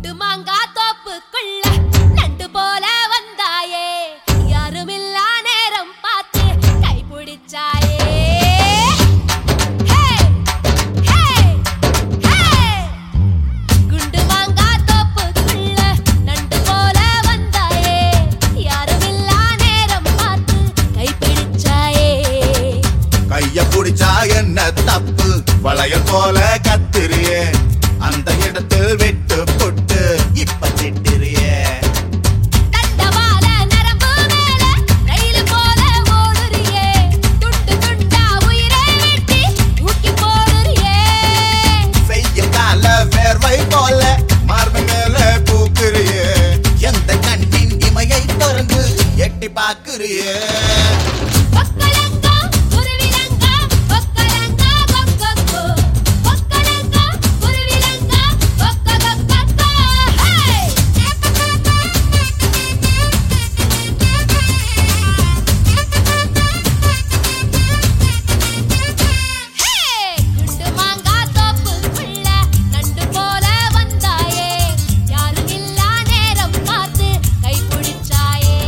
குண்டு மாங்கா தோப்புக்குள்ள நண்டு போல வந்தாயே யாருமில்லா நேரம் பார்த்து கை பிடிச்சாயே ஹே ஹே ஹே குண்டு மாங்கா தோப்புக்குள்ள நண்டு போல வந்தாயே யாருமில்லா நேரம் பார்த்து கை பிடிச்சாயே கைய புடிச்சா என்ன தப்பு வளையல் போல கத்திரியே அந்த இடத்தில் விட்டு புட்டு இப்ப திட்டிரியே தண்டவாள நரம்பு மேல ரயில் போல ஓடுறியே துண்டு துண்டா உயிரை வெட்டி தூக்கி போடுறியே செய்யும் கால வேர்வை போல மார்பு மேல பூக்குறியே எந்த கண்ணின் இமையை திறந்து எட்டி பாக்குறியே ஒக்கலங்கா குருவிலங்கா ஒக்கலங்கா கொக்கொக்கோ ஒக்கலங்கா குருவிலங்கா கொக்கொக்கொக்கோ ஹே குண்டு மாங்கா தோப்புக்குள்ள நண்டு போல வந்தாயே யாரும் இல்லா நேரம் பார்த்து கை பிடிச்சாயே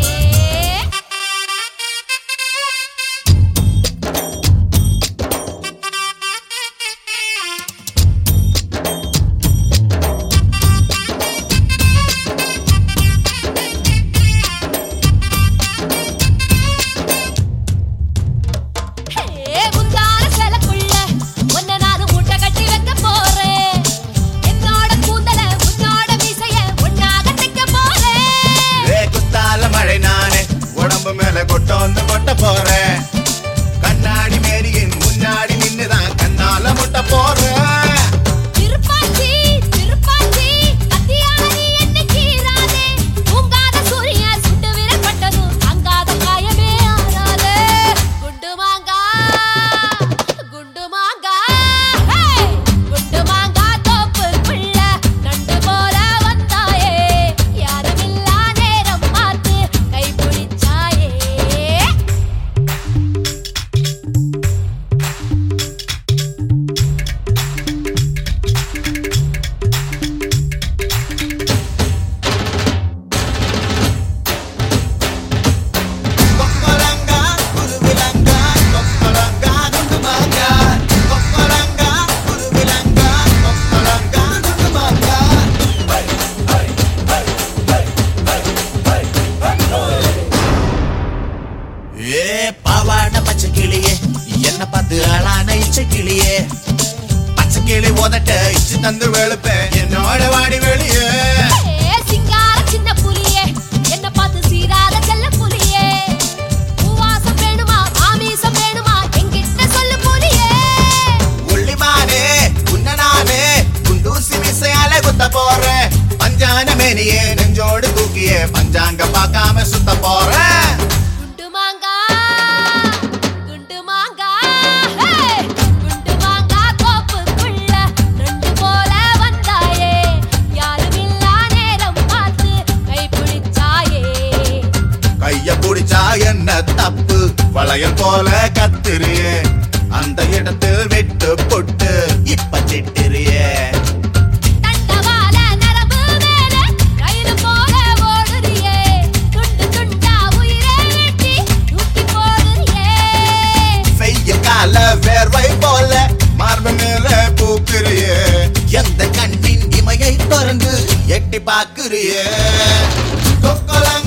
ஹே முந்தான சேலக்குள்ள உன்னை நான் மூட்டை கட்டி வைக்க போறேன் என்னோட கூந்தல உன்னோட மீசைய ஒன்னாக தைக்க போறேன் ஏ குத்தால மழை நானே உடம்பு மேல கொட்டோந்து கொட்ட போறேன் கண்ணாடி மேரியின் முன்னாடி நின்னுதான் கண்ணால முட்ட போறேன் திருப்பாச்சி திருப்பாச்சி அத்தியான நீ என்னை கீறாதே தூங்காத சூரியன் சுட்டு விரப்பட்டதும் அங்காத காயமே ஆறாதே குண்டு மாங்கா குண்டு மாங்கா ஹே குண்டு மாங்கா தோப்புக்குள்ள நண்டு போல வந்தாயே யாருமில்லா நேரம் பார்த்து கை பிடிச்சாயே கொக்கரங்கா குருவிலங்கா கொக்கரங்கா குண்டுமாங்கா கொக்கரங்கா குருவிலங்கா கொக்கரங்கா குண்டுமாங்கா ஏ பாவாட பச்சை கிளியே என்ன பார்த்து ஆளான இச்சை கிளியே பச்சை கிளி உதட்ட இச்சு தந்து வெளுப்பேன் என்னோட வாடி வெளியே ஏ சிங்கார சின்ன புலியே என்ன பார்த்து சீராத செல்ல புலியே பூவாசம் வேணுமா ஆமீசம் வேணுமா என்கிட்ட சொல்லு புலியே உள்ளிமானே உன்னனானே குண்டூசி விசையால குத்த போறேன் பஞ்சான மேனியே நெஞ்சோடு தூக்கியே பஞ்சாங்க பார்க்காம சுத்த போறேன் குண்டு மாங்கா குண்டு மாங்கா ஹே குண்டு மாங்கா தோப்புக்குள்ள நண்டு போல வந்தாயே யாருமில்லா நேரம் பார்த்து கை பிடிச்சாயே கைய புடிச்சா என்ன தப்பு வளையல் போல கத்திரியே அந்த இடத்தில் விட்டு புட்டு இப்ப திட்டிரியே தண்டவாள நரம்பு மேல ரயில் போல ஓடுறியே துண்டு துண்டா உயிரை வெட்டி தூக்கி போடுறியே செய்ய கால வேர்வை போல மார்பு மேல பூக்குறியே எந்த கண்ணின் இமையை திறந்து எட்டி பாக்குறியே கொக்கலா